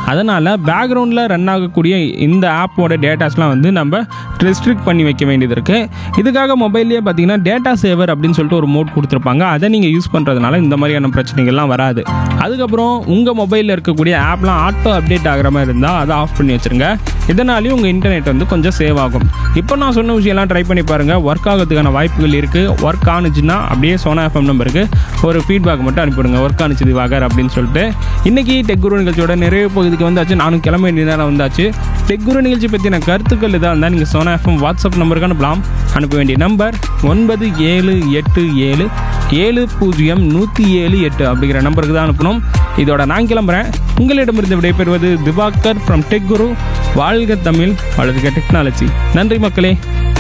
அதனால் பேக்ரவுண்டில் ரன் ஆகக்கூடிய இந்த ஆப்போட டேட்டாஸ்லாம் வந்து நம்ம ரெஸ்ட்ரிக்ட் பண்ணி வைக்க வேண்டியது இருக்குது இதுக்காக மொபைல்லேயே பார்த்தீங்கன்னா டேட்டா சேவர் அப்படின்னு சொல்லிட்டு ஒரு மோட் கொடுத்துருப்பாங்க அதை நீங்கள் யூஸ் பண்ணுறதுனால இந்த மாதிரியான பிரச்சனைகள்லாம் வராது அதுக்கப்புறம் உங்கள் மொபைலில் இருக்கக்கூடிய ஆப்லாம் ஆட்டோ அப்டேட் ஆகிற மாதிரி இருந்தால் அதை ஆஃப் பண்ணி வச்சுருங்க இதனாலையும் உங்கள் இன்டர்நெட் வந்து கொஞ்சம் சேவ் ஆகும் இப்போ நான் சொன்ன விஷயம்லாம் ட்ரை பண்ணி பாருங்கள் ஒர்க் ஆகிறதுக்கான வாய்ப்புகள் இருக்குது ஒர்க் ஆனுச்சுன்னா அப்படியே சோனா எஃப்எம் நம்பருக்கு ஒரு ஃபீட்பேக் மட்டும் அனுப்பிவிடுங்க ஒர்க் ஆனிச்சு திவாகர் அப்படின்னு சொல்லிட்டு இன்றைக்கி டெக் குரு நிகழ்ச்சியோட நிறைய பகுதிக்கு வந்தாச்சு நானும் கிளம்ப வேண்டிய நேரம் வந்தாச்சு டெக் குரு நிகழ்ச்சி பற்றின கருத்துக்கள் இதாக இருந்தால் நீங்கள் சோனா எஃப்எம் வாட்ஸ்அப் நம்பருக்கு அனுப்பலாம் அனுப்ப வேண்டிய நம்பர் ஒன்பது ஏழு எட்டு ஏழு ஏழு பூஜ்ஜியம் நூற்றி ஏழு எட்டு அப்படிங்கிற நம்பருக்கு தான் அனுப்பணும் இதோட நான் கிளம்புறேன் உங்களிடமிருந்து விடைபெறுவது திவாகர் ஃப்ரம் டெக் குரு வாழ்க தமிழ் வளர்க டெக்னாலஜி நன்றி மக்களே